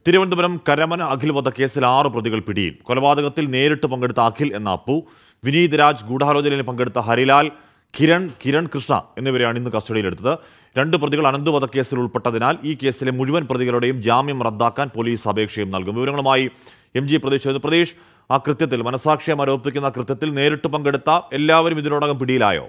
തിരുവനന്തപുരം കരമന അഖിൽ വധക്കേസിൽ ആറ് പ്രതികൾ പിടിയിൽ കൊലപാതകത്തിൽ നേരിട്ട് പങ്കെടുത്ത അഖിൽ എന്ന അപ്പു വിനീത് രാജ് ഗൂഢാലോചനയിൽ പങ്കെടുത്ത ഹരിലാൽ കിരൺ കിരൺ കൃഷ്ണ എന്നിവരെയാണ് ഇന്ന് കസ്റ്റഡിയിലെടുത്തത് രണ്ട് പ്രതികൾ അനന്ത് വധക്കേസിൽ ഉൾപ്പെട്ടതിനാൽ ഈ കേസിലെ മുഴുവൻ പ്രതികളുടെയും ജാമ്യം റദ്ദാക്കാൻ പോലീസ് അപേക്ഷയും നൽകും വിവരങ്ങളുമായി എം ജി പ്രതീഷ് ചോദിച്ചു. പ്രതീഷ് ആ കൃത്യത്തിൽ മനസാക്ഷിയെ ആരോപിക്കുന്ന കൃത്യത്തിൽ നേരിട്ട് പങ്കെടുത്ത എല്ലാവരും ഇതിനോടകം പിടിയിലായോ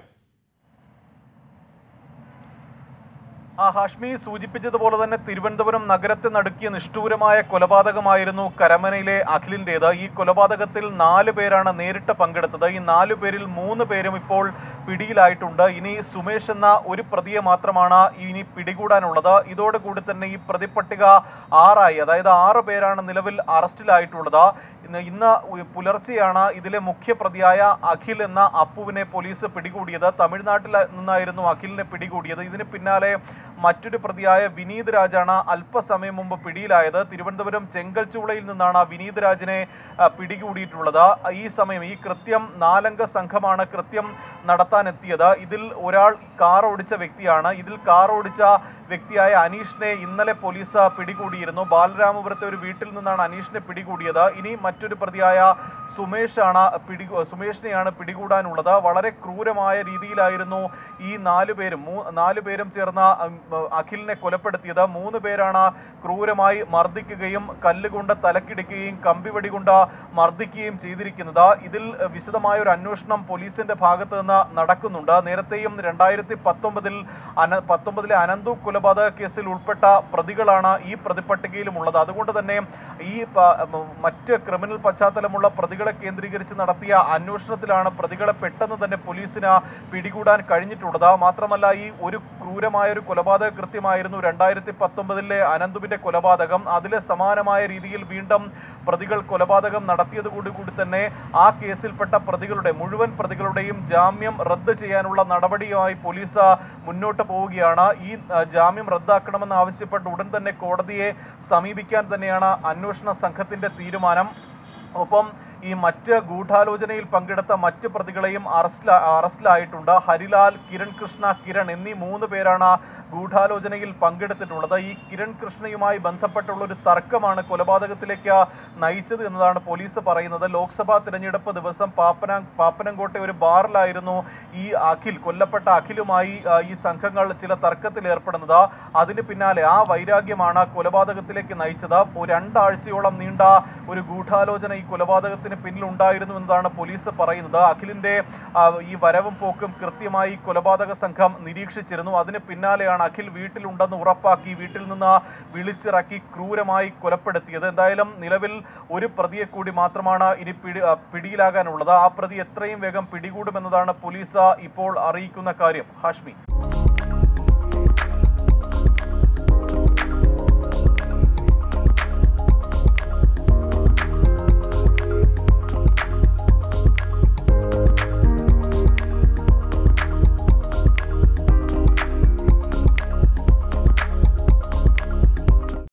ആ ഹാഷ്മി സൂചിപ്പിച്ചതുപോലെ തന്നെ തിരുവനന്തപുരം നഗരത്തെ നടുക്കിയ നിഷ്ഠൂരമായ കൊലപാതകമായിരുന്നു കരമനയിലെ അഖിലിൻ്റേത് ഈ കൊലപാതകത്തിൽ നാല് പേരാണ് നേരിട്ട് പങ്കെടുത്തത് ഈ നാലു പേരിൽ മൂന്ന് പേരും ഇപ്പോൾ പിടിയിലായിട്ടുണ്ട് ഇനി സുമേഷ് എന്ന ഒരു പ്രതിയെ മാത്രമാണ് ഇനി പിടികൂടാനുള്ളത് ഇതോടുകൂടി തന്നെ ഈ പ്രതിപട്ടിക ആറായി അതായത് ആറ് പേരാണ് നിലവിൽ അറസ്റ്റിലായിട്ടുള്ളത് ഇന്ന് ഇന്ന് ഉ- പുലർച്ചെയാണ് ഇതിലെ മുഖ്യ പ്രതിയായ അഖിൽ എന്ന അപ്പുവിനെ പോലീസ് പിടികൂടിയത് തമിഴ്നാട്ടിൽ നിന്നായിരുന്നു അഖിലിനെ പിടികൂടിയത് ഇതിന് പിന്നാലെ മറ്റൊരു പ്രതിയായ വിനീത് രാജാണ് അല്പസമയം മുമ്പ് പിടിയിലായത് തിരുവനന്തപുരം ചെങ്കൽച്ചൂളയിൽ നിന്നാണ് വിനീത് രാജിനെ ആ, പിടികൂടിയിട്ടുള്ളത് ഈ സമയം ഈ കൃത്യം നാലംഗ സംഘമാണ് കൃത്യം നടത്താനെത്തിയത് ഇതിൽ ഒരാൾ കാർ ഓടിച്ച വ്യക്തിയാണ് ഇതിൽ കാർ ഓടിച്ച വ്യക്തിയായ അനീഷിനെ ഇന്നലെ പോലീസ് പിടികൂടിയിരുന്നു ബാലരാമപുരത്തെ ഒരു വീട്ടിൽ നിന്നാണ് അനീഷിനെ പിടികൂടിയത് ഇനി മറ്റൊരു പ്രതിയായ സുമേഷാണ് പിടി സുമേഷിനെയാണ് പിടികൂടാനുള്ളത് വളരെ ക്രൂരമായ രീതിയിലായിരുന്നു ഈ നാലു പേരും മൂ നാലു പേരും ചേർന്ന ഉം, അഖിലിനെ കൊലപ്പെടുത്തിയത് മൂന്ന് പേരാണ് ക്രൂരമായി മർദ്ദിക്കുകയും കല്ലുകൊണ്ട് തലക്കിടിക്കുകയും കമ്പിവടി കൊണ്ട് മർദ്ദിക്കുകയും ചെയ്തിരിക്കുന്നത് ഇതിൽ വിശദമായ ഒരു അന്വേഷണം പോലീസിന്റെ ഭാഗത്ത് നിന്ന് നടക്കുന്നുണ്ട് നേരത്തെയും രണ്ടായിരത്തി പത്തൊമ്പതിൽ അന പത്തൊമ്പതിലെ അനന്തു കൊലപാതക കേസിൽ ഉൾപ്പെട്ട പ്രതികളാണ് ഈ പ്രതിപട്ടികയിലുമുള്ളത് അതുകൊണ്ട് തന്നെ ഈ പ- മ- മറ്റ് ക്രിമിനൽ പശ്ചാത്തലമുള്ള പ്രതികളെ കേന്ദ്രീകരിച്ച് നടത്തിയ അന്വേഷണത്തിലാണ് പ്രതികളെ പെട്ടെന്ന് തന്നെ പോലീസിന് പിടികൂടാൻ കഴിഞ്ഞിട്ടുള്ളത് മാത്രമല്ല ഈ ഒരു ക്രൂരമായ ഒരു കൊലപാതക കൃത്യമായിരുന്നു രണ്ടായിരത്തി പത്തൊമ്പതിലെ അനന്തുവിന്റെ കൊലപാതകം അതിലെ സമാനമായ രീതിയിൽ വീണ്ടും പ്രതികൾ കൊലപാതകം നടത്തിയത് കൂടി കൂടി തന്നെ ആ കേസിൽപ്പെട്ട പ്രതികളുടെ മുഴുവൻ പ്രതികളുടെയും ജാമ്യം റദ്ദ് ചെയ്യാനുള്ള നടപടിയുമായി പോലീസ് മുന്നോട്ട് പോവുകയാണ് ഈ ആ, ജാമ്യം റദ്ദാക്കണമെന്ന് ആവശ്യപ്പെട്ട് ഉടൻ തന്നെ കോടതിയെ സമീപിക്കാൻ തന്നെയാണ് അന്വേഷണ സംഘത്തിന്റെ തീരുമാനം ഒപ്പം ഈ മറ്റ് ഗൂഢാലോചനയിൽ പങ്കെടുത്ത മറ്റ് പ്രതികളെയും അറസ്റ്റില അറസ്റ്റിലായിട്ടുണ്ട് ഹരിലാൽ കിരൺ കൃഷ്ണ കിരൺ എന്നീ മൂന്ന് പേരാണ് ഗൂഢാലോചനയിൽ പങ്കെടുത്തിട്ടുള്ളത് ഈ കിരൺ കൃഷ്ണയുമായി ബന്ധപ്പെട്ടുള്ള ഒരു തർക്കമാണ് കൊലപാതകത്തിലേക്ക് നയിച്ചത് എന്നതാണ് പോലീസ് പറയുന്നത് ലോക്സഭാ തിരഞ്ഞെടുപ്പ് ദിവസം പാപ്പന പാപ്പനംകോട്ടെ ഒരു ബാറിലായിരുന്നു ഈ അഖിൽ കൊല്ലപ്പെട്ട അഖിലുമായി ആ, ഈ സംഘങ്ങൾ ചില തർക്കത്തിൽ ഏർപ്പെടുന്നത് അതിന് പിന്നാലെ ആ വൈരാഗ്യമാണ് കൊലപാതകത്തിലേക്ക് നയിച്ചത് ഒരു രണ്ടാഴ്ചയോളം നീണ്ട ഒരു ഗൂഢാലോചന ഈ കൊലപാതകത്തിന് പിന്നിൽ ഉണ്ടായിരുന്നു എന്നതാണ് പോലീസ് പറയുന്നത് അഖിലിന്റെ ആ, ഈ വരവും പോക്കും കൃത്യമായി കൊലപാതക സംഘം നിരീക്ഷിച്ചിരുന്നു അതിന് പിന്നാലെയാണ് അഖിൽ വീട്ടിലുണ്ടെന്ന് ഉറപ്പാക്കി വീട്ടിൽ നിന്ന് വിളിച്ചിറക്കി ക്രൂരമായി കൊലപ്പെടുത്തിയത് എന്തായാലും നിലവിൽ ഒരു പ്രതിയെ കൂടി മാത്രമാണ് ഇനി പിടി ആ, പിടിയിലാകാനുള്ളത് ആ പ്രതി എത്രയും വേഗം പിടികൂടുമെന്നതാണ് പോലീസ് ഇപ്പോൾ അറിയിക്കുന്ന കാര്യം ഹാഷ്മി